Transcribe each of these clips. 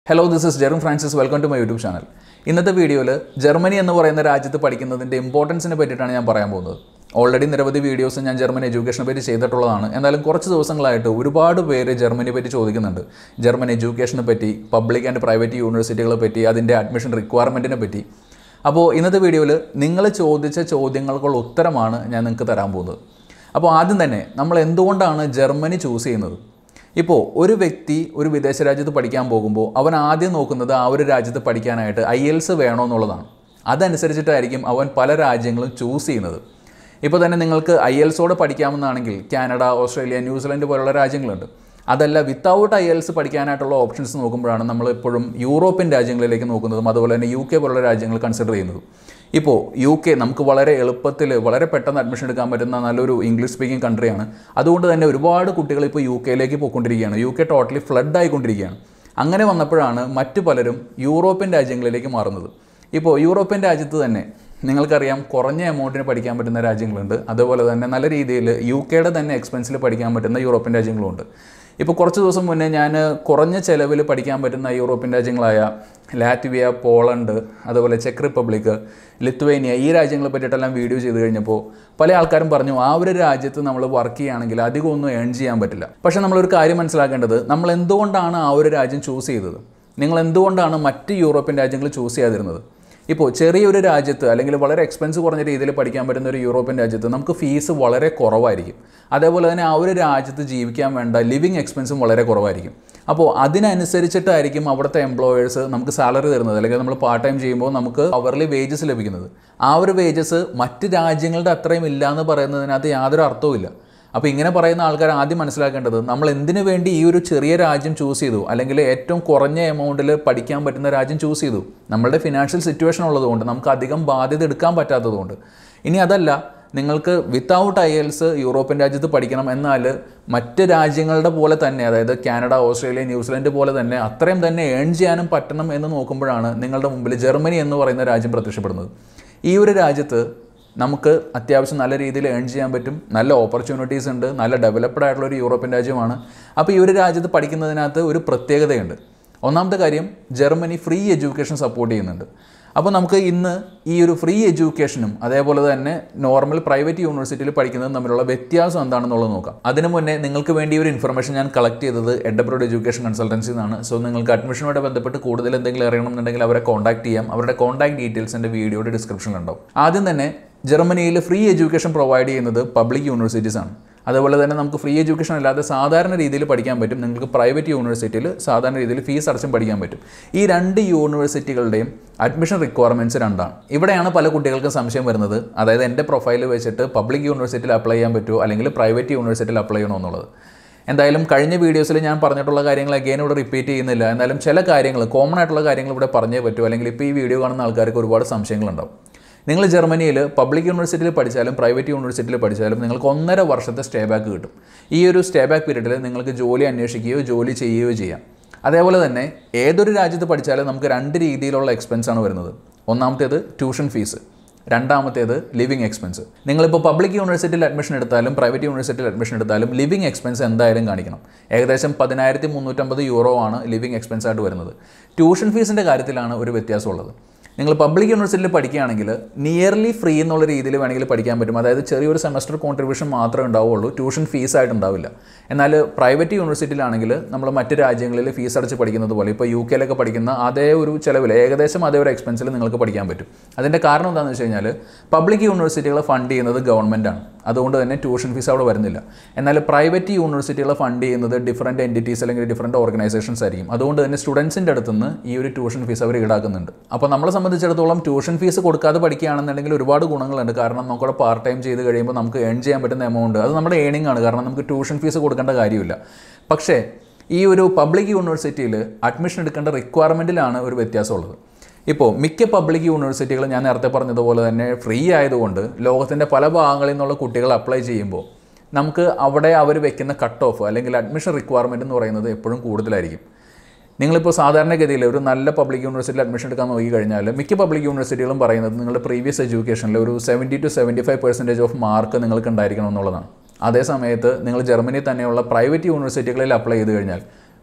hello this is Jerome Francis welcome to my YouTube channel ഇന്നത്തെ വീഡിയോയിൽ Germany എന്ന് പറയുന്ന രാജ്യത്ത് പഠിക്കുന്നതിൻ്റെ ഇമ്പോർട്ടൻസിനെ പറ്റിയിട്ടാണ് ഞാൻ പറയാൻ പോകുന്നത് ഓൾറെഡി നിരവധി വീഡിയോസ് ഞാൻ ജർമ്മൻ എഡ്യൂക്കേഷനെ പറ്റി ചെയ്തിട്ടുള്ളതാണ് എന്നാലും കുറച്ച് ദിവസങ്ങളായിട്ട് ഒരുപാട് പേര് ജർമ്മനിയെ പറ്റി ചോദിക്കുന്നുണ്ട് ജർമ്മൻ എഡ്യൂക്കേഷനെ പറ്റി പബ്ലിക് ആൻഡ് പ്രൈവറ്റ് യൂണിവേഴ്സിറ്റികളെ പറ്റി അതിൻ്റെ അഡ്മിഷൻ റിക്വയർമെൻറ്റിനെ പറ്റി അപ്പോൾ ഇന്നത്തെ വീഡിയോയിൽ നിങ്ങൾ ചോദിച്ച ചോദ്യങ്ങൾക്കുള്ള ഉത്തരമാണ് ഞാൻ നിങ്ങൾക്ക് തരാൻ പോകുന്നത് അപ്പോൾ ആദ്യം തന്നെ നമ്മൾ എന്തുകൊണ്ടാണ് ജർമ്മനി ചൂസ് ചെയ്യുന്നത് ഇപ്പോൾ ഒരു വ്യക്തി ഒരു വിദേശ രാജ്യത്ത് പഠിക്കാൻ പോകുമ്പോൾ അവൻ ആദ്യം നോക്കുന്നത് ആ ഒരു രാജ്യത്ത് പഠിക്കാനായിട്ട് ഐ എൽസ് വേണോ എന്നുള്ളതാണ് അതനുസരിച്ചിട്ടായിരിക്കും അവൻ പല രാജ്യങ്ങളും ചൂസ് ചെയ്യുന്നത് ഇപ്പോൾ തന്നെ നിങ്ങൾക്ക് ഐ എൽസോടെ പഠിക്കാമെന്നാണെങ്കിൽ കാനഡ ഓസ്ട്രേലിയ ന്യൂസിലൻഡ് പോലുള്ള രാജ്യങ്ങളുണ്ട് അതല്ല വിത്തൗട്ട് ഐ എൽസ് പഠിക്കാനായിട്ടുള്ള ഓപ്ഷൻസ് നോക്കുമ്പോഴാണ് നമ്മൾ എപ്പോഴും യൂറോപ്യൻ രാജ്യങ്ങളിലേക്ക് നോക്കുന്നതും അതുപോലെ തന്നെ യു കെ പോലുള്ള രാജ്യങ്ങൾ കൺസിഡർ ചെയ്യുന്നതും ഇപ്പോൾ യു കെ നമുക്ക് വളരെ എളുപ്പത്തിൽ വളരെ പെട്ടെന്ന് അഡ്മിഷൻ എടുക്കാൻ പറ്റുന്ന നല്ലൊരു ഇംഗ്ലീഷ് സ്പീക്കിംഗ് കൺട്രിയാണ് അതുകൊണ്ട് തന്നെ ഒരുപാട് കുട്ടികൾ ഇപ്പോൾ യു കെയിലേക്ക് പോയിക്കൊണ്ടിരിക്കുകയാണ് യു കെ ടോട്ടലി ഫ്ലഡ് ആയിക്കൊണ്ടിരിക്കുകയാണ് അങ്ങനെ വന്നപ്പോഴാണ് മറ്റു പലരും യൂറോപ്യൻ രാജ്യങ്ങളിലേക്ക് മാറുന്നത് ഇപ്പോൾ യൂറോപ്യൻ രാജ്യത്ത് തന്നെ നിങ്ങൾക്കറിയാം കുറഞ്ഞ എമൗണ്ടിന് പഠിക്കാൻ പറ്റുന്ന രാജ്യങ്ങളുണ്ട് അതുപോലെ തന്നെ നല്ല രീതിയിൽ യു കെയുടെ തന്നെ എക്സ്പെൻസിൽ പഠിക്കാൻ പറ്റുന്ന യൂറോപ്യൻ രാജ്യങ്ങളുമുണ്ട് ഇപ്പോൾ കുറച്ച് ദിവസം മുന്നേ ഞാൻ കുറഞ്ഞ ചിലവിൽ പഠിക്കാൻ പറ്റുന്ന യൂറോപ്യൻ രാജ്യങ്ങളായ ലാറ്റ്വിയ പോളണ്ട് അതുപോലെ ചെക്ക് റിപ്പബ്ലിക് ലിത്വേനിയ ഈ രാജ്യങ്ങളെ പറ്റിയിട്ടെല്ലാം വീഡിയോ ചെയ്ത് കഴിഞ്ഞപ്പോൾ പല ആൾക്കാരും പറഞ്ഞു ആ ഒരു രാജ്യത്ത് നമ്മൾ വർക്ക് ചെയ്യുകയാണെങ്കിൽ അധികം ഒന്നും ഏൺ ചെയ്യാൻ പറ്റില്ല പക്ഷേ നമ്മളൊരു കാര്യം മനസ്സിലാക്കേണ്ടത് നമ്മൾ എന്തുകൊണ്ടാണ് ആ ഒരു രാജ്യം ചൂസ് ചെയ്തത് നിങ്ങൾ എന്തുകൊണ്ടാണ് മറ്റ് യൂറോപ്യൻ രാജ്യങ്ങൾ ചൂസ് ചെയ്യാതിരുന്നത് ഇപ്പോൾ ചെറിയൊരു രാജ്യത്ത് അല്ലെങ്കിൽ വളരെ എക്സ്പെൻസ് കുറഞ്ഞ രീതിയിൽ പഠിക്കാൻ പറ്റുന്ന ഒരു യൂറോപ്യൻ രാജ്യത്ത് നമുക്ക് ഫീസ് വളരെ കുറവായിരിക്കും അതേപോലെ തന്നെ ആ ഒരു രാജ്യത്ത് ജീവിക്കാൻ വേണ്ട ലിവിങ് എക്സ്പെൻസും വളരെ കുറവായിരിക്കും അപ്പോൾ അതിനനുസരിച്ചിട്ടായിരിക്കും അവിടുത്തെ എംപ്ലോയേഴ്സ് നമുക്ക് സാലറി തരുന്നത് അല്ലെങ്കിൽ നമ്മൾ പാർട്ട് ടൈം ചെയ്യുമ്പോൾ നമുക്ക് അവർലി വേജസ് ലഭിക്കുന്നത് ആ ഒരു വേജസ് മറ്റ് രാജ്യങ്ങളുടെ അത്രയും ഇല്ല എന്ന് പറയുന്നതിനകത്ത് യാതൊരു അർത്ഥവുമില്ല അപ്പോൾ ഇങ്ങനെ പറയുന്ന ആൾക്കാർ ആദ്യം മനസ്സിലാക്കേണ്ടത് നമ്മൾ എന്തിനു വേണ്ടി ഈ ഒരു ചെറിയ രാജ്യം ചൂസ് ചെയ്തു അല്ലെങ്കിൽ ഏറ്റവും കുറഞ്ഞ എമൗണ്ടിൽ പഠിക്കാൻ പറ്റുന്ന രാജ്യം ചൂസ് ചെയ്തു നമ്മളുടെ ഫിനാൻഷ്യൽ സിറ്റുവേഷൻ ഉള്ളതുകൊണ്ട് നമുക്ക് അധികം ബാധ്യത എടുക്കാൻ പറ്റാത്തതുകൊണ്ട് ഇനി അതല്ല നിങ്ങൾക്ക് വിത്തൗട്ട് ഐ എൽസ് യൂറോപ്യൻ രാജ്യത്ത് പഠിക്കണം എന്നാൽ മറ്റ് രാജ്യങ്ങളുടെ പോലെ തന്നെ അതായത് കാനഡ ഓസ്ട്രേലിയ ന്യൂസിലൻഡ് പോലെ തന്നെ അത്രയും തന്നെ ഏൺ ചെയ്യാനും പറ്റണം എന്ന് നോക്കുമ്പോഴാണ് നിങ്ങളുടെ മുമ്പിൽ ജർമ്മനി എന്ന് പറയുന്ന രാജ്യം പ്രത്യക്ഷപ്പെടുന്നത് ഈ ഒരു രാജ്യത്ത് നമുക്ക് അത്യാവശ്യം നല്ല രീതിയിൽ ഏൺ ചെയ്യാൻ പറ്റും നല്ല ഓപ്പർച്യൂണിറ്റീസ് ഉണ്ട് നല്ല ഡെവലപ്ഡ് ആയിട്ടുള്ള ഒരു യൂറോപ്യൻ രാജ്യമാണ് അപ്പോൾ ഈ ഒരു രാജ്യത്ത് പഠിക്കുന്നതിനകത്ത് ഒരു പ്രത്യേകതയുണ്ട് ഒന്നാമത്തെ കാര്യം ജർമ്മനി ഫ്രീ എഡ്യൂക്കേഷൻ സപ്പോർട്ട് ചെയ്യുന്നുണ്ട് അപ്പോൾ നമുക്ക് ഇന്ന് ഈ ഒരു ഫ്രീ എഡ്യൂക്കേഷനും അതേപോലെ തന്നെ നോർമൽ പ്രൈവറ്റ് യൂണിവേഴ്സിറ്റിയിൽ പഠിക്കുന്നതും തമ്മിലുള്ള വ്യത്യാസം എന്താണെന്നുള്ളത് നോക്കാം അതിനു മുന്നേ നിങ്ങൾക്ക് വേണ്ടി ഒരു ഇൻഫർമേഷൻ ഞാൻ കളക്ട് ചെയ്തത് എഡബ്രോഡ് എഡ്യൂക്കേഷൻ കൺസൾട്ടൻസി എന്നാണ് സോ നിങ്ങൾക്ക് അഡ്മിഷനുമായിട്ട് ബന്ധപ്പെട്ട് കൂടുതൽ എന്തെങ്കിലും അറിയണമെന്നുണ്ടെങ്കിൽ അവരെ കോൺടാക്ട് ചെയ്യാം അവരുടെ കോൺടാക്ട് ഡീറ്റെയിൽസ് എൻ്റെ വീഡിയോയുടെ ഡിസ്ക്രിപ്ഷനിലുണ്ടാവും ആദ്യം തന്നെ ജർമ്മനിയിൽ ഫ്രീ എഡ്യൂക്കേഷൻ പ്രൊവൈഡ് ചെയ്യുന്നത് പബ്ലിക് യൂണിവേഴ്സിറ്റീസ് ആണ് അതുപോലെ തന്നെ നമുക്ക് ഫ്രീ എഡ്യൂക്കേഷൻ അല്ലാതെ സാധാരണ രീതിയിൽ പഠിക്കാൻ പറ്റും നിങ്ങൾക്ക് പ്രൈവറ്റ് യൂണിവേഴ്സിറ്റിയിൽ സാധാരണ രീതിയിൽ ഫീസ് അടച്ചും പഠിക്കാൻ പറ്റും ഈ രണ്ട് യൂണിവേഴ്സിറ്റികളുടെയും അഡ്മിഷൻ റിക്വയർമെൻറ്റ്സ് രണ്ടാണ് ഇവിടെയാണ് പല കുട്ടികൾക്കും സംശയം വരുന്നത് അതായത് എൻ്റെ പ്രൊഫൈൽ വെച്ചിട്ട് പബ്ലിക് യൂണിവേഴ്സിറ്റിയിൽ അപ്ലൈ ചെയ്യാൻ പറ്റുമോ അല്ലെങ്കിൽ പ്രൈവറ്റ് യൂണിവേഴ്സിറ്റിയിൽ അപ്ലൈ ചെയ്യണോ എന്നുള്ളത് എന്തായാലും കഴിഞ്ഞ വീഡിയോസിൽ ഞാൻ പറഞ്ഞിട്ടുള്ള കാര്യങ്ങൾ അഗെയിൻ ഇവിടെ റിപ്പീറ്റ് ചെയ്യുന്നില്ല എന്നാലും ചില കാര്യങ്ങൾ കോമൺ ആയിട്ടുള്ള കാര്യങ്ങൾ ഇവിടെ പറഞ്ഞേ പറ്റൂ അല്ലെങ്കിൽ ഇപ്പോൾ ഈ വീഡിയോ കാണുന്ന ആൾക്കാർക്ക് ഒരുപാട് സംശയങ്ങളുണ്ടാവും നിങ്ങൾ ജർമ്മനിയിൽ പബ്ലിക് യൂണിവേഴ്സിറ്റിയിൽ പഠിച്ചാലും പ്രൈവറ്റ് യൂണിവേഴ്സിറ്റിയിൽ പഠിച്ചാലും നിങ്ങൾക്ക് ഒന്നര വർഷത്തെ സ്റ്റേ ബാക്ക് കിട്ടും ഈ ഒരു സ്റ്റേ ബാക്ക് പീരീഡിൽ നിങ്ങൾക്ക് ജോലി അന്വേഷിക്കുകയോ ജോലി ചെയ്യുകയോ ചെയ്യാം അതേപോലെ തന്നെ ഏതൊരു രാജ്യത്ത് പഠിച്ചാലും നമുക്ക് രണ്ട് രീതിയിലുള്ള എക്സ്പെൻസ് ആണ് വരുന്നത് ഒന്നാമത്തേത് ട്യൂഷൻ ഫീസ് രണ്ടാമത്തേത് ലിവിങ് എക്സ്പെൻസ് നിങ്ങളിപ്പോൾ പബ്ലിക് യൂണിവേഴ്സിറ്റിയിൽ അഡ്മിഷൻ എടുത്താലും പ്രൈവറ്റ് യൂണിവേഴ്സിറ്റിയിൽ അഡ്മിഷൻ എടുത്താലും ലിവിങ് എക്സ്പെൻസ് എന്തായാലും കാണിക്കണം ഏകദേശം പതിനായിരത്തി മുന്നൂറ്റമ്പത് യൂറോ ആണ് ലിവിങ് എക്സ്പെൻസ് ആയിട്ട് വരുന്നത് ട്യൂഷൻ ഫീസിൻ്റെ കാര്യത്തിലാണ് ഒരു വ്യത്യാസമുള്ളത് നിങ്ങൾ പബ്ലിക് യൂണിവേഴ്സിറ്റിയിൽ പഠിക്കുകയാണെങ്കിൽ നിയർലി ഫ്രീ എന്നുള്ള രീതിയിൽ വേണമെങ്കിൽ പഠിക്കാൻ പറ്റും അതായത് ചെറിയൊരു സെമസ്റ്റർ കോൺട്രിബ്യൂഷൻ മാത്രമേ ഉണ്ടാവുള്ളൂ ട്യൂഷൻ ഫീസ് ആയിട്ട് ഉണ്ടാവില്ല എന്നാൽ പ്രൈവറ്റ് യൂണിവേഴ്സിറ്റിയിലാണെങ്കിൽ നമ്മൾ മറ്റ് രാജ്യങ്ങളിൽ ഫീസ് അടച്ച് പഠിക്കുന്നത് പോലെ ഇപ്പോൾ യു കെയിലൊക്കെ പഠിക്കുന്ന അതേ ഒരു ചിലവിൽ ഏകദേശം അതേ ഒരു എക്സ്പെൻസിൽ നിങ്ങൾക്ക് പഠിക്കാൻ പറ്റും അതിൻ്റെ കാരണം എന്താണെന്ന് വെച്ച് കഴിഞ്ഞാൽ പബ്ലിക് യൂണിവേഴ്സിറ്റികളെ ഫണ്ട് ചെയ്യുന്നത് ഗവൺമെൻറ്റാണ് അതുകൊണ്ട് തന്നെ ട്യൂഷൻ ഫീസ് അവിടെ വരുന്നില്ല എന്നാൽ പ്രൈവറ്റ് യൂണിവേഴ്സിറ്റികളെ ഫണ്ട് ചെയ്യുന്നത് ഡിഫറൻറ്റ് എൻറ്റിറ്റീസ് അല്ലെങ്കിൽ ഡിഫറൻറ്റ് ഓർഗനൈസേഷൻസ് ആയിരിക്കും അതുകൊണ്ട് തന്നെ സ്റ്റുഡൻസിൻ്റെ അടുത്ത് നിന്ന് ഈ ഒരു ട്യൂഷൻ ഫീസ് അവർ ഈടാക്കുന്നുണ്ട് അപ്പോൾ നമ്മളെ സംബന്ധിച്ചിടത്തോളം ട്യൂഷൻ ഫീസ് കൊടുക്കാതെ പഠിക്കുകയാണെന്നുണ്ടെങ്കിൽ ഒരുപാട് ഗുണങ്ങളുണ്ട് കാരണം നമുക്കവിടെ പാർട്ട് ടൈം ചെയ്ത് കഴിയുമ്പോൾ നമുക്ക് ഏൺ ചെയ്യാൻ പറ്റുന്ന എമൗണ്ട് അത് നമ്മുടെ ഏണിംഗ് ആണ് കാരണം നമുക്ക് ട്യൂഷൻ ഫീസ് കൊടുക്കേണ്ട കാര്യമില്ല പക്ഷേ ഈ ഒരു പബ്ലിക് യൂണിവേഴ്സിറ്റിയിൽ അഡ്മിഷൻ എടുക്കേണ്ട റിക്വയർമെൻറ്റിലാണ് ഒരു വ്യത്യാസമുള്ളത് ഇപ്പോൾ മിക്ക പബ്ലിക് യൂണിവേഴ്സിറ്റികൾ ഞാൻ നേരത്തെ പറഞ്ഞതുപോലെ തന്നെ ഫ്രീ ആയതുകൊണ്ട് ലോകത്തിൻ്റെ പല ഭാഗങ്ങളിൽ നിന്നുള്ള കുട്ടികൾ അപ്ലൈ ചെയ്യുമ്പോൾ നമുക്ക് അവിടെ അവർ വെക്കുന്ന കട്ട് ഓഫ് അല്ലെങ്കിൽ അഡ്മിഷൻ റിക്വയർമെൻറ്റ് എന്ന് പറയുന്നത് എപ്പോഴും കൂടുതലായിരിക്കും നിങ്ങളിപ്പോൾ സാധാരണഗതിയിൽ ഒരു നല്ല പബ്ലിക് യൂണിവേഴ്സിറ്റിയിൽ അഡ്മിഷൻ എടുക്കാൻ നോക്കി കഴിഞ്ഞാൽ മിക്ക പബ്ലിക് യൂണിവേഴ്സിറ്റികളും പറയുന്നത് നിങ്ങളുടെ പ്രീവിയസ് എഡ്യൂക്കേഷനിൽ ഒരു seventy to seventy five percentage of mark നിങ്ങൾക്ക് ഉണ്ടായിരിക്കണം എന്നുള്ളതാണ് അതേ സമയത്ത് നിങ്ങൾ ജർമ്മനിയിൽ തന്നെയുള്ള പ്രൈവറ്റ് യൂണിവേഴ്സിറ്റികളിൽ അപ്ലൈ ചെയ്ത് കഴിഞ്ഞാൽ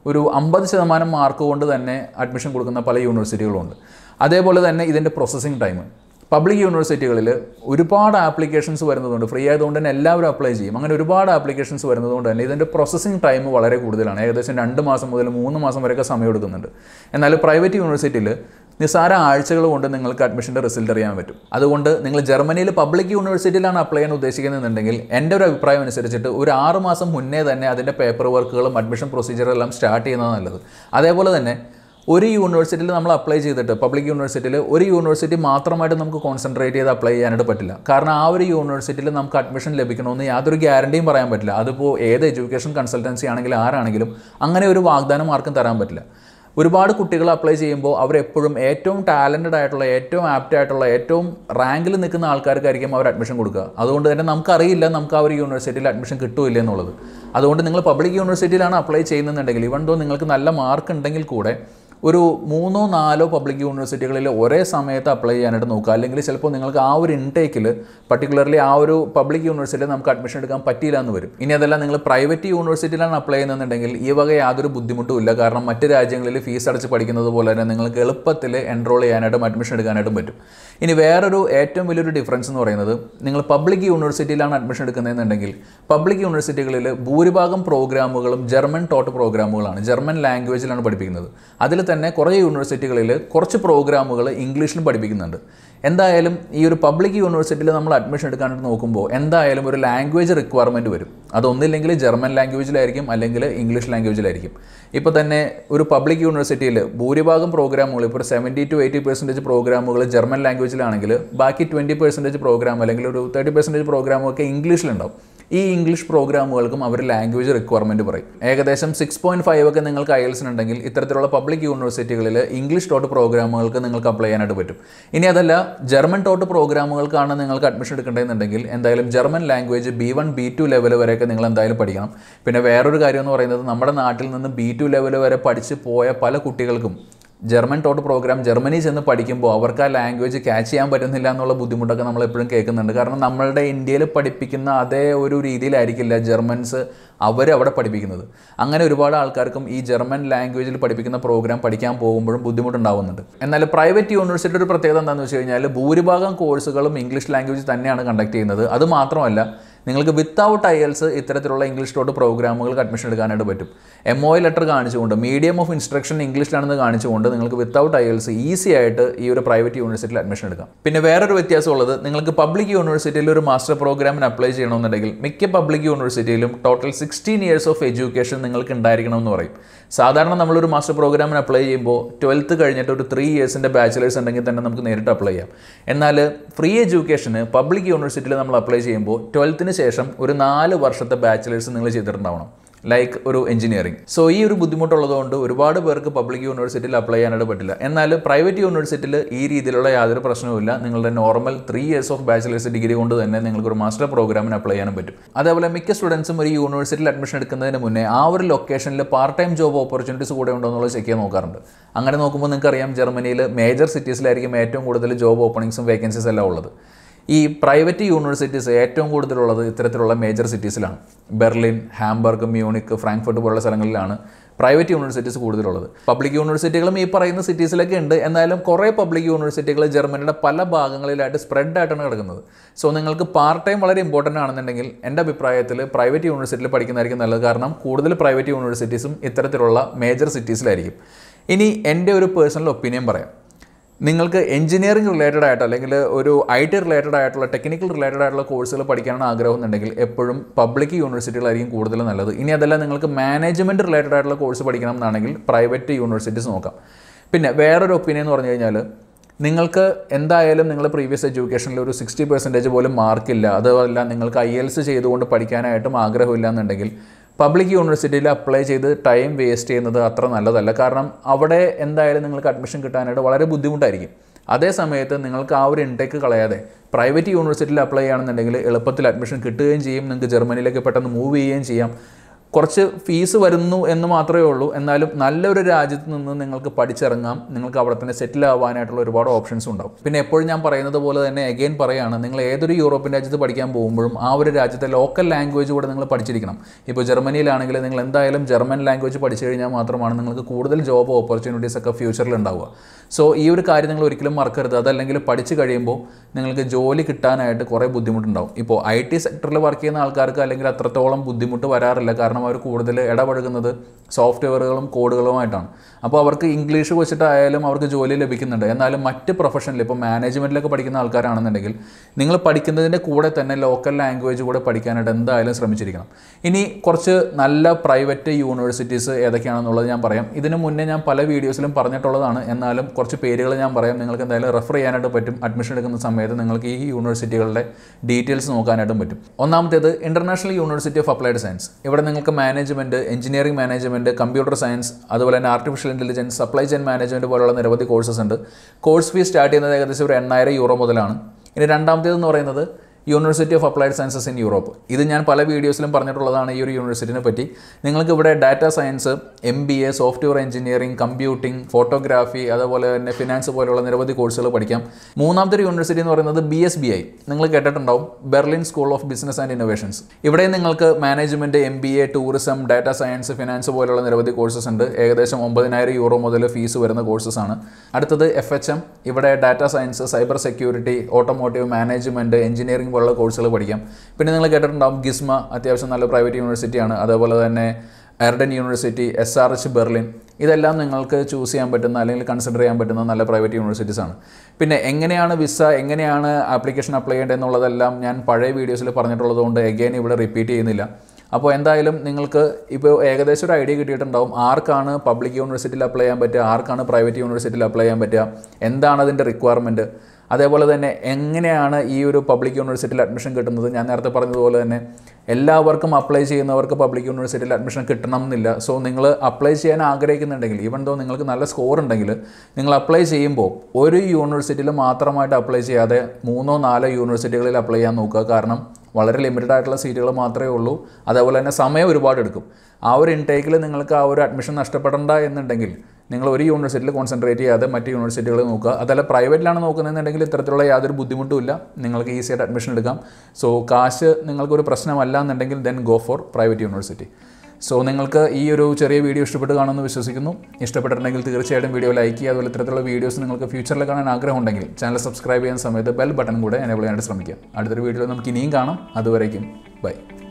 ഒരു അമ്പത് ശതമാനം മാർക്ക് കൊണ്ട് തന്നെ അഡ്മിഷൻ കൊടുക്കുന്ന പല യൂണിവേഴ്സിറ്റികളുണ്ട് അതേപോലെ തന്നെ ഇതിൻ്റെ പ്രോസസ്സിംഗ് ടൈം പബ്ലിക് യൂണിവേഴ്സിറ്റികളിൽ ഒരുപാട് ആപ്ലിക്കേഷൻസ് വരുന്നതുകൊണ്ട് ഫ്രീ ആയതുകൊണ്ട് തന്നെ എല്ലാവരും അപ്ലൈ ചെയ്യും അങ്ങനെ ഒരുപാട് ആപ്ലിക്കേഷൻസ് വരുന്നതുകൊണ്ട് തന്നെ ഇതിൻ്റെ പ്രോസസ്സിംഗ് ടൈം വളരെ കൂടുതലാണ് ഏകദേശം രണ്ട് മാസം മുതൽ മൂന്ന് മാസം വരെയൊക്കെ സമയം എടുക്കുന്നുണ്ട് എന്നാൽ പ്രൈവറ്റ് യൂണിവേഴ്സിറ്റിയിൽ നിസ്സാര ആഴ്ചകൾ കൊണ്ട് നിങ്ങൾക്ക് അഡ്മിഷൻ്റെ റിസൾട്ട് അറിയാൻ പറ്റും അതുകൊണ്ട് നിങ്ങൾ ജർമ്മനിയിൽ പബ്ലിക് യൂണിവേഴ്സിറ്റിയിലാണ് അപ്ലൈ ചെയ്യാൻ ഉദ്ദേശിക്കുന്നതെന്നുണ്ടെങ്കിൽ എൻ്റെ ഒരു അഭിപ്രായം അനുസരിച്ചിട്ട് ഒരു ആറ് മാസം മുന്നേ തന്നെ അതിൻ്റെ പേപ്പർ വർക്കുകളും അഡ്മിഷൻ പ്രൊസീജിയറും എല്ലാം സ്റ്റാർട്ട് ചെയ്യുന്നത് നല്ലത് അതേപോലെ തന്നെ ഒരു യൂണിവേഴ്സിറ്റിയിൽ നമ്മൾ അപ്ലൈ ചെയ്തിട്ട് പബ്ലിക് യൂണിവേഴ്സിറ്റിയിൽ ഒരു യൂണിവേഴ്സിറ്റി മാത്രമായിട്ട് നമുക്ക് കോൺസെൻട്രേറ്റ് ചെയ്ത് അപ്ലൈ ചെയ്യാനായിട്ട് പറ്റില്ല കാരണം ആ ഒരു യൂണിവേഴ്സിറ്റിയിൽ നമുക്ക് അഡ്മിഷൻ ലഭിക്കണമെന്ന് യാതൊരു ഗ്യാരണ്ടിയും പറയാൻ പറ്റില്ല അതിപ്പോൾ ഏത് എഡ്യൂക്കേഷൻ കൺസൾട്ടൻസി ആണെങ്കിലും ആരാണെങ്കിലും അങ്ങനെ ഒരു വാഗ്ദാനം ആർക്കും തരാൻ പറ്റില്ല ഒരുപാട് കുട്ടികൾ അപ്ലൈ ചെയ്യുമ്പോൾ അവരെപ്പോഴും ഏറ്റവും ടാലൻറ്റഡ് ആയിട്ടുള്ള ഏറ്റവും ആപ്റ്റ് ആയിട്ടുള്ള ഏറ്റവും റാങ്കിൽ നിൽക്കുന്ന ആൾക്കാർക്കായിരിക്കും അവർ അഡ്മിഷൻ കൊടുക്കുക അതുകൊണ്ട് തന്നെ നമുക്കറിയില്ല നമുക്ക് ആ ഒരു യൂണിവേഴ്സിറ്റിയിൽ അഡ്മിഷൻ കിട്ടുമില്ല എന്നുള്ളത് അതുകൊണ്ട് നിങ്ങൾ പബ്ലിക് യൂണിവേഴ്സിറ്റിയിലാണ് അപ്ലൈ ചെയ്യുന്നുണ്ടെങ്കിൽ ഇവൺ ദോ നിങ്ങൾക്ക് നല്ല മാർക്ക് ഉണ്ടെങ്കിൽ കൂടെ ഒരു മൂന്നോ നാലോ പബ്ലിക് യൂണിവേഴ്സിറ്റികളിൽ ഒരേ സമയത്ത് അപ്ലൈ ചെയ്യാനായിട്ട് നോക്കുക അല്ലെങ്കിൽ ചിലപ്പോൾ നിങ്ങൾക്ക് ആ ഒരു ഇൻടേക്കിൽ പർട്ടിക്കുലർലി ആ ഒരു പബ്ലിക് യൂണിവേഴ്സിറ്റിയിൽ നമുക്ക് അഡ്മിഷൻ എടുക്കാൻ പറ്റിയില്ല എന്ന് വരും ഇനി അതല്ല നിങ്ങൾ പ്രൈവറ്റ് യൂണിവേഴ്സിറ്റിയിലാണ് അപ്ലൈ ചെയ്യുന്നതെന്നുണ്ടെങ്കിൽ ഈ വക യാതൊരു ബുദ്ധിമുട്ടും ഇല്ല കാരണം മറ്റ് രാജ്യങ്ങളിൽ ഫീസ് അടച്ച് പഠിക്കുന്നത് പോലെ തന്നെ നിങ്ങൾക്ക് എളുപ്പത്തിൽ എൻറോൾ ചെയ്യാനായിട്ടും അഡ്മിഷൻ എടുക്കാനായിട്ടും പറ്റും ഇനി വേറൊരു ഏറ്റവും വലിയൊരു ഡിഫറൻസ് എന്ന് പറയുന്നത് നിങ്ങൾ പബ്ലിക് യൂണിവേഴ്സിറ്റിയിലാണ് അഡ്മിഷൻ എടുക്കുന്നതെന്നുണ്ടെങ്കിൽ പബ്ലിക് യൂണിവേഴ്സിറ്റികളിൽ ഭൂരിഭാഗം പ്രോഗ്രാമുകളും ജർമ്മൻ ടോട്ട് പ്രോഗ്രാമുകളാണ് ജർമ്മൻ ലാംഗ്വേജിലാണ് പഠിപ്പിക്കുന്നത് അതിൽ തന്നെ കുറേ യൂണിവേഴ്സിറ്റികളിൽ കുറച്ച് പ്രോഗ്രാമുകൾ ഇംഗ്ലീഷിലും പഠിപ്പിക്കുന്നുണ്ട് എന്തായാലും ഈ ഒരു പബ്ലിക് യൂണിവേഴ്സിറ്റിയിൽ നമ്മൾ അഡ്മിഷൻ എടുക്കാനായിട്ട് നോക്കുമ്പോൾ എന്തായാലും ഒരു ലാംഗ്വേജ് റിക്വയർമെൻറ്റ് വരും അതൊന്നില്ലെങ്കിൽ ജർമ്മൻ ലാംഗ്വേജിലായിരിക്കും അല്ലെങ്കിൽ ഇംഗ്ലീഷ് ലാംഗ്വേജിലായിരിക്കും ഇപ്പോൾ തന്നെ ഒരു പബ്ലിക് യൂണിവേഴ്സിറ്റിയിൽ ഭൂരിഭാഗം പ്രോഗ്രാമുകൾ ഇപ്പോൾ ഒരു സെവൻറ്റി ടു എയ്റ്റി പെർസെൻറ്റേജ് പ്രോഗ്രാമുകൾ ജർമ്മൻ ലാംഗ്വേജിലാണെങ്കിൽ ബാക്കി ട്വൻറ്റി പെർസെൻറ്റേജ് പ്രോഗ്രാം അല്ലെങ്കിൽ ഒരു തേർട്ടി പെർസെൻറ്റേജ് പ്രോഗ്രാമൊക്കെ ഇംഗ്ലീഷിലുണ്ടാവും ഈ ഇംഗ്ലീഷ് പ്രോഗ്രാമുകൾക്കും അവർ ലാംഗ്വേജ് റിക്വയർമെൻറ്റ് പറയും ഏകദേശം സിക്സ് പോയിൻറ്റ് ഫൈവ് ഒക്കെ നിങ്ങൾക്ക് അയൽസിനുണ്ടെങ്കിൽ ഇത്തരത്തിലുള്ള പബ്ലിക് യൂണിവേഴ്സിറ്റികളിൽ ഇംഗ്ലീഷ് ടോട്ട് പ്രോഗ്രാമുകൾക്ക് നിങ്ങൾക്ക് അപ്ലൈ ചെയ്യാനായിട്ട് പറ്റും ഇനി അതല്ല ജർമ്മൻ ടോട്ട് പ്രോഗ്രാമുകൾക്കാണ് നിങ്ങൾക്ക് അഡ്മിഷൻ എടുക്കേണ്ടതെന്നുണ്ടെങ്കിൽ എന്തായാലും German language B one B two level വരെയൊക്കെ നിങ്ങൾ എന്തായാലും പഠിക്കണം പിന്നെ വേറൊരു കാര്യം എന്ന് പറയുന്നത് നമ്മുടെ നാട്ടിൽ നിന്ന് ബി ടു ലെവൽ വരെ പഠിച്ച് പോയ പല കുട്ടികൾക്കും ജർമ്മൻ ടോട്ട് പ്രോഗ്രാം ജർമ്മനി ചെന്ന് പഠിക്കുമ്പോൾ അവർക്ക് ആ ലാംഗ്വേജ് ക്യാച്ച് ചെയ്യാൻ പറ്റുന്നില്ല എന്നുള്ള ബുദ്ധിമുട്ടൊക്കെ നമ്മൾ എപ്പോഴും കേൾക്കുന്നുണ്ട് കാരണം നമ്മളുടെ ഇന്ത്യയിൽ പഠിപ്പിക്കുന്ന അതേ ഒരു രീതിയിലായിരിക്കില്ല ജർമ്മൻസ് അവർ അവിടെ പഠിപ്പിക്കുന്നത് അങ്ങനെ ഒരുപാട് ആൾക്കാർക്കും ഈ ജർമ്മൻ ലാംഗ്വേജിൽ പഠിപ്പിക്കുന്ന പ്രോഗ്രാം പഠിക്കാൻ പോകുമ്പോഴും ബുദ്ധിമുട്ടുണ്ടാവുന്നുണ്ട് എന്നാൽ പ്രൈവറ്റ് യൂണിവേഴ്സിറ്റി ഒരു പ്രത്യേകത എന്താണെന്ന് വെച്ച് കഴിഞ്ഞാൽ ഭൂരിഭാഗം കോഴ്സുകളും ഇംഗ്ലീഷ് ലാംഗ്വേജ് തന്നെയാണ് കണ്ടക്ട് ചെയ്യുന്നത് അത് മാത്രമല്ല നിങ്ങൾക്ക് വിത്തൗട്ട് ഐ എൽസ് ഇത്തരത്തിലുള്ള ഇംഗ്ലീഷ് ടോട്ട് പ്രോഗ്രാമുകൾക്ക് അഡ്മിഷൻ എടുക്കാനായിട്ട് പറ്റും എം ഒ ലെറ്റർ കാണിച്ചുകൊണ്ട് മീഡിയം ഓഫ് ഇൻസ്ട്രക്ഷൻ ഇംഗ്ലീഷിലാണെന്ന് കാണിച്ചുകൊണ്ട് നിങ്ങൾക്ക് വിത്തൗട്ട് ഐ എൽസ് ഈസി ആയിട്ട് ഈ ഒരു പ്രൈവറ്റ് യൂണിവേഴ്സിറ്റിയിൽ അഡ്മിഷൻ എടുക്കാം പിന്നെ വേറൊരു വ്യത്യാസമുള്ളത് നിങ്ങൾക്ക് പബ്ലിക് യൂണിവേഴ്സിറ്റിയിൽ ഒരു മാസ്റ്റർ പ്രോഗ്രാമിന് അപ്ലൈ ചെയ്യണമെന്നുണ്ടെങ്കിൽ മിക്ക പബ്ലിക് യൂണിവേഴ്സിറ്റിയിലും total sixteen years of education നിങ്ങൾക്ക് ഉണ്ടായിരിക്കണമെന്ന് പറയും സാധാരണ നമ്മളൊരു മാസ്റ്റർ പ്രോഗ്രാമിന് അപ്ലൈ ചെയ്യുമ്പോൾ ട്വൽത്ത് കഴിഞ്ഞിട്ട് ഒരു ത്രീ ഇയേഴ്സിൻ്റെ ബാച്ചിലേഴ്സ് ഉണ്ടെങ്കിൽ തന്നെ നമുക്ക് നേരിട്ട് അപ്ലൈ ചെയ്യാം എന്നാൽ ഫ്രീ എഡ്യൂക്കേഷന് പബ്ലിക് യൂണിവേഴ്സിറ്റിയിൽ നമ്മൾ അപ്ലൈ ചെയ്യുമ്പോൾ ട്വൽത്തിന് ശേഷം ഒരു നാല് വർഷത്തെ ബാച്ചിലേഴ്സ് നിങ്ങൾ ചെയ്തിട്ടുണ്ടാവണം ലൈക്ക് ഒരു എഞ്ചിനീയറിംഗ് സോ ഈ ഒരു ബുദ്ധിമുട്ടുള്ളതുകൊണ്ട് ഒരുപാട് പേർക്ക് പബ്ലിക് യൂണിവേഴ്സിറ്റിയിൽ അപ്ലൈ ചെയ്യാനായിട്ട് പറ്റില്ല എന്നാൽ പ്രൈവറ്റ് യൂണിവേഴ്സിറ്റിയിൽ ഈ രീതിയിലുള്ള യാതൊരു പ്രശ്നവുമില്ല നിങ്ങളുടെ normal three years of bachelor's degree കൊണ്ട് തന്നെ നിങ്ങൾക്ക് ഒരു മാസ്റ്റർ പ്രോഗ്രാമിന് അപ്ലൈ ചെയ്യാനും പറ്റും അതേപോലെ മിക്ക സ്റ്റുഡൻസും ഒരു യൂണിവേഴ്സിറ്റിയിൽ അഡ്മിഷൻ എടുക്കുന്നതിന് മുന്നേ ആ ഒരു ലൊക്കേഷനിൽ പാർട്ട് ടൈം ജോബ് ഓപ്പർച്യൂണിറ്റീസ് കൂടെ ഉണ്ടോ എന്നുള്ളത് ചെക്ക് ചെയ്യാൻ നോക്കാറുണ്ട് അങ്ങനെ നോക്കുമ്പോൾ നിങ്ങൾക്കറിയാം ജർമ്മനിയിൽ മേജർ സിറ്റീസിലായിരിക്കും ഏറ്റവും കൂടുതൽ ജോബ് ഓപ്പണിങ്സും വേക്കൻസീസ് എല്ലാം ഉള്ളത് ഈ പ്രൈവറ്റ് യൂണിവേഴ്സിറ്റീസ് ഏറ്റവും കൂടുതലുള്ളത് ഇത്തരത്തിലുള്ള മേജർ സിറ്റീസിലാണ് ബെർലിൻ ഹാംബർഗ് മ്യൂണിക് ഫ്രാങ്ക്ഫർട്ട് പോലുള്ള സ്ഥലങ്ങളിലാണ് പ്രൈവറ്റ് യൂണിവേഴ്സിറ്റീസ് കൂടുതലുള്ളത് പബ്ലിക് യൂണിവേഴ്സിറ്റികളും ഈ പറയുന്ന സിറ്റീസിലൊക്കെ ഉണ്ട് എന്നാലും കുറേ പബ്ലിക് യൂണിവേഴ്സിറ്റികൾ ജർമ്മനിയുടെ പല ഭാഗങ്ങളിലായിട്ട് സ്പ്രെഡ് ആയിട്ടാണ് കിടക്കുന്നത് സോ നിങ്ങൾക്ക് പാർട്ട് ടൈം വളരെ ഇമ്പോർട്ടൻ്റ് ആണെന്നുണ്ടെങ്കിൽ എൻ്റെ അഭിപ്രായത്തിൽ പ്രൈവറ്റ് യൂണിവേഴ്സിറ്റിയിൽ പഠിക്കുന്നതായിരിക്കും നല്ലത് കാരണം കൂടുതൽ പ്രൈവറ്റ് യൂണിവേഴ്സിറ്റീസും ഇത്തരത്തിലുള്ള മേജർ സിറ്റീസിലായിരിക്കും ഇനി എൻ്റെ ഒരു പേഴ്സണൽ ഒപ്പീനിയൻ പറയാം നിങ്ങൾക്ക് എഞ്ചിനീയറിംഗ് റിലേറ്റഡ് ആയിട്ട് അല്ലെങ്കിൽ ഒരു ഐ ടി റിലേറ്റഡ് ആയിട്ടുള്ള ടെക്നിക്കൽ റിലേറ്റഡ് ആയിട്ടുള്ള കോഴ്സുകൾ പഠിക്കാനാണ് ആഗ്രഹം എന്നുണ്ടെങ്കിൽ എപ്പോഴും പബ്ലിക് യൂണിവേഴ്സിറ്റികളായിരിക്കും കൂടുതൽ നല്ലത് ഇനി അതല്ല നിങ്ങൾക്ക് മാനേജ്മെൻറ്റ് റിലേറ്റഡ് ആയിട്ടുള്ള കോഴ്സ് പഠിക്കണം എന്നാണെങ്കിൽ പ്രൈവറ്റ് യൂണിവേഴ്സിറ്റീസ് നോക്കാം പിന്നെ വേറൊരു ഒപ്പീനിയൻ എന്ന് പറഞ്ഞു കഴിഞ്ഞാൽ നിങ്ങൾക്ക് എന്തായാലും നിങ്ങൾ പ്രീവിയസ് എഡ്യൂക്കേഷനിൽ ഒരു സിക്സ്റ്റി പെർസെൻറ്റേജ് പോലും മാർക്കില്ല അതുമല്ല നിങ്ങൾക്ക് ഐ എൽസ് ചെയ്തുകൊണ്ട് പഠിക്കാനായിട്ടും ആഗ്രഹമില്ല എന്നുണ്ടെങ്കിൽ പബ്ലിക് യൂണിവേഴ്സിറ്റിയിൽ അപ്ലൈ ചെയ്ത് ടൈം വേസ്റ്റ് ചെയ്യുന്നത് അത്ര നല്ലതല്ല കാരണം അവിടെ എന്തായാലും നിങ്ങൾക്ക് അഡ്മിഷൻ കിട്ടാനായിട്ട് വളരെ ബുദ്ധിമുട്ടായിരിക്കും അതേ സമയത്ത് നിങ്ങൾക്ക് ആ ഒരു ഇൻടേക്ക് കളയാതെ പ്രൈവറ്റ് യൂണിവേഴ്സിറ്റിയിൽ അപ്ലൈ ചെയ്യുകയാണെന്നുണ്ടെങ്കിൽ എളുപ്പത്തിൽ അഡ്മിഷൻ കിട്ടുകയും ചെയ്യും നിങ്ങൾക്ക് ജർമ്മനിയിലേക്ക് പെട്ടെന്ന് മൂവ് ചെയ്യുകയും ചെയ്യാം കുറച്ച് ഫീസ് വരുന്നു എന്ന് മാത്രമേ ഉള്ളൂ എന്നാലും നല്ലൊരു രാജ്യത്ത് നിന്ന് നിങ്ങൾക്ക് പഠിച്ചിറങ്ങാം നിങ്ങൾക്ക് അവിടെ തന്നെ സെറ്റിൽ ആവാനായിട്ടുള്ള ഒരുപാട് ഓപ്ഷൻസ് ഉണ്ടാവും പിന്നെ എപ്പോഴും ഞാൻ പറയുന്നത് പോലെ തന്നെ എഗെയിൻ പറയാണ് നിങ്ങൾ ഏതൊരു യൂറോപ്യൻ രാജ്യത്ത് പഠിക്കാൻ പോകുമ്പോഴും ആ ഒരു രാജ്യത്തെ ലോക്കൽ ലാംഗ്വേജ് കൂടെ നിങ്ങൾ പഠിച്ചിരിക്കണം ഇപ്പോൾ ജർമ്മനിയിലാണെങ്കിൽ നിങ്ങൾ എന്തായാലും ജർമ്മൻ ലാംഗ്വേജ് പഠിച്ചു കഴിഞ്ഞാൽ മാത്രമാണ് നിങ്ങൾക്ക് കൂടുതൽ ജോബ് ഓപ്പർച്യൂണിറ്റീസ് ഒക്കെ ഫ്യൂച്ചറിൽ ഉണ്ടാവുക സോ ഈ ഒരു കാര്യം നിങ്ങൾ ഒരിക്കലും മറക്കരുത് അതല്ലെങ്കിൽ പഠിച്ചു കഴിയുമ്പോൾ നിങ്ങൾക്ക് ജോലി കിട്ടാനായിട്ട് കുറേ ബുദ്ധിമുട്ടുണ്ടാവും ഇപ്പോൾ ഐ ടി സെക്ടറിൽ വർക്ക് ചെയ്യുന്ന ആൾക്കാർക്ക് അല്ലെങ്കിൽ അത്രത്തോളം ബുദ്ധിമുട്ട് വരാറില്ല കാരണം അവർ കൂടുതൽ ഇടപഴകുന്നത് സോഫ്റ്റ്വെയറുകളും കോഡുകളുമായിട്ടാണ് അപ്പോൾ അവർക്ക് ഇംഗ്ലീഷ് വെച്ചിട്ടായാലും അവർക്ക് ജോലി ലഭിക്കുന്നുണ്ട് എന്നാലും മറ്റ് പ്രൊഫഷനിൽ ഇപ്പോൾ മാനേജ്മെൻറ്റിലൊക്കെ പഠിക്കുന്ന ആൾക്കാരാണെന്നുണ്ടെങ്കിൽ നിങ്ങൾ പഠിക്കുന്നതിൻ്റെ കൂടെ തന്നെ ലോക്കൽ ലാംഗ്വേജ് കൂടെ പഠിക്കാനായിട്ട് എന്തായാലും ശ്രമിച്ചിരിക്കണം ഇനി കുറച്ച് നല്ല പ്രൈവറ്റ് യൂണിവേഴ്സിറ്റീസ് ഏതൊക്കെയാണെന്നുള്ളത് ഞാൻ പറയാം ഇതിന് മുന്നേ ഞാൻ പല വീഡിയോസിലും പറഞ്ഞിട്ടുള്ളതാണ് എന്നാലും കുറച്ച് പേരുകൾ ഞാൻ പറയാം നിങ്ങൾക്ക് എന്തായാലും റെഫർ ചെയ്യാനായിട്ട് പറ്റും അഡ്മിഷൻ എടുക്കുന്ന സമയത്ത് നിങ്ങൾക്ക് ഈ യൂണിവേഴ്സിറ്റികളുടെ ഡീറ്റെയിൽസ് നോക്കാനായിട്ടും പറ്റും ഒന്നാമത്തേത് International University of Applied Science ഇവിടെ നിങ്ങൾക്ക് management engineering management computer science അതുപോലെ തന്നെ artificial intelligence supply chain management പോലുള്ള നിരവധി കോഴ്സസ് ഉണ്ട് കോഴ്സ് ഫീസ് സ്റ്റാർട്ട് ചെയ്യുന്നത് ഏകദേശം ഒരു എണ്ണായിരം യൂറോ മുതലാണ് ഇനി രണ്ടാമത്തേതെന്ന് പറയുന്നത് University of Applied Sciences in Europe ഇത് ഞാൻ പല വീഡിയോസിലും പറഞ്ഞിട്ടുള്ളതാണ് ഈ ഒരു യൂണിവേഴ്സിറ്റിനെ പറ്റി നിങ്ങൾക്ക് ഇവിടെ data science M B A software engineering computing photography അതുപോലെ തന്നെ ഫിനാൻസ് പോലെയുള്ള നിരവധി കോഴ്സുകൾ പഠിക്കാം മൂന്നാമത്തെ ഒരു യൂണിവേഴ്സിറ്റി എന്ന് പറയുന്നത് ബി എസ് ബി ഐ നിങ്ങൾ കേട്ടിട്ടുണ്ടാവും Berlin School of Business and Innovations ഇവിടെ നിങ്ങൾക്ക് management M B A tourism data science finance പോലെയുള്ള നിരവധി കോഴ്സസ് ഉണ്ട് ഏകദേശം ഒമ്പതിനായിരം യൂറോ മുതൽ ഫീസ് വരുന്ന കോഴ്സസ് ആണ് അടുത്തത് എഫ് എച്ച് എം ഇവിടെ data science cyber security automotive management engineering പോലുള്ള കോഴ്സുകൾ പഠിക്കാം പിന്നെ നിങ്ങൾ കേട്ടിട്ടുണ്ടാവും ഗിസ്മ അത്യാവശ്യം നല്ല പ്രൈവറ്റ് യൂണിവേഴ്സിറ്റിയാണ് അതേപോലെ തന്നെ Arden University S R H Berlin ഇതെല്ലാം നിങ്ങൾക്ക് ചൂസ് ചെയ്യാൻ പറ്റുന്ന അല്ലെങ്കിൽ കൺസിഡർ ചെയ്യാൻ പറ്റുന്ന നല്ല പ്രൈവറ്റ് യൂണിവേഴ്സിറ്റീസ് ആണ് പിന്നെ എങ്ങനെയാണ് വിസ എങ്ങനെയാണ് ആപ്ലിക്കേഷൻ അപ്ലൈ ചെയ്യേണ്ടത് എന്നുള്ളതെല്ലാം ഞാൻ പഴയ വീഡിയോസിൽ പറഞ്ഞിട്ടുള്ളത് കൊണ്ട് എഗെയിൻ ഇവിടെ റിപ്പീറ്റ് ചെയ്യുന്നില്ല അപ്പോൾ എന്തായാലും നിങ്ങൾക്ക് ഇപ്പോൾ ഏകദേശം ഒരു ഐഡിയ കിട്ടിയിട്ടുണ്ടാവും ആർക്കാണ് പബ്ലിക് യൂണിവേഴ്സിറ്റിയിൽ അപ്ലൈ ചെയ്യാൻ പറ്റുക ആർക്കാണ് പ്രൈവറ്റ് യൂണിവേഴ്സിറ്റിയിൽ അപ്ലൈ ചെയ്യാൻ പറ്റുക എന്താണ് അതിൻ്റെ റിക്വയർമെൻറ്റ് അതേപോലെ തന്നെ എങ്ങനെയാണ് ഈ ഒരു പബ്ലിക് യൂണിവേഴ്സിറ്റിയിൽ അഡ്മിഷൻ കിട്ടുന്നത് ഞാൻ നേരത്തെ പറഞ്ഞതുപോലെ തന്നെ എല്ലാവർക്കും അപ്ലൈ ചെയ്യുന്നവർക്ക് പബ്ലിക് യൂണിവേഴ്സിറ്റിയിൽ അഡ്മിഷൻ കിട്ടണം എന്നില്ല സോ നിങ്ങൾ അപ്ലൈ ചെയ്യാൻ ആഗ്രഹിക്കുന്നുണ്ടെങ്കിൽ ഈവൻ ദോ നിങ്ങൾക്ക് നല്ല സ്കോർ ഉണ്ടെങ്കിൽ നിങ്ങൾ അപ്ലൈ ചെയ്യുമ്പോൾ ഒരു യൂണിവേഴ്സിറ്റിയിൽ മാത്രമായിട്ട് അപ്ലൈ ചെയ്യാതെ മൂന്നോ നാലോ യൂണിവേഴ്സിറ്റികളിൽ അപ്ലൈ ചെയ്യാൻ നോക്കുക കാരണം വളരെ ലിമിറ്റഡ് ആയിട്ടുള്ള സീറ്റുകൾ മാത്രമേ ഉള്ളൂ അതേപോലെ തന്നെ സമയം ഒരുപാട് എടുക്കും ആ ഒരു ഇൻടേക്കിൽ നിങ്ങൾക്ക് ആ ഒരു അഡ്മിഷൻ നഷ്ടപ്പെടണ്ട എന്നുണ്ടെങ്കിൽ നിങ്ങൾ ഒരു യൂണിവേഴ്സിറ്റിയിൽ കോൺസെൻട്രേറ്റ് ചെയ്യാതെ മറ്റ് യൂണിവേഴ്സിറ്റികൾ നോക്കുക അതല്ല പ്രൈവറ്റിലാണ് നോക്കുന്നതെന്നുണ്ടെങ്കിൽ ഇത്തരത്തിലുള്ള യാതൊരു ബുദ്ധിമുട്ടും ഇല്ല നിങ്ങൾക്ക് ഈസി ആയിട്ട് അഡ്മിഷൻ എടുക്കാം സോ കാശ് നിങ്ങൾക്കൊരു പ്രശ്നമല്ല എന്നുണ്ടെങ്കിൽ then go for private university so നിങ്ങൾക്ക് ഈ ഒരു ചെറിയ വീഡിയോ ഇഷ്ടപ്പെട്ട് കാണുമെന്ന് വിശ്വസിക്കുന്നു ഇഷ്ടപ്പെട്ടിട്ടുണ്ടെങ്കിൽ തീർച്ചയായിട്ടും വീഡിയോ ലൈക്ക് ചെയ്യുക അതുപോലെ ഇത്തരത്തിലുള്ള വീഡിയോസ് നിങ്ങൾക്ക് ഫ്യൂച്ചറിൽ കാണാൻ ആഗ്രഹമുണ്ടെങ്കിൽ ചാനൽ സബ്സ്ക്രൈബ് ചെയ്യുന്ന സമയത്ത് ബെൽ ബട്ടൺ കൂടെ എനേബിൾ ചെയ്യാനായിട്ട് ശ്രമിക്കുക അടുത്തൊരു വീഡിയോയിൽ നമുക്ക് ഇനിയും കാണാം അതുവരേക്കും ബൈ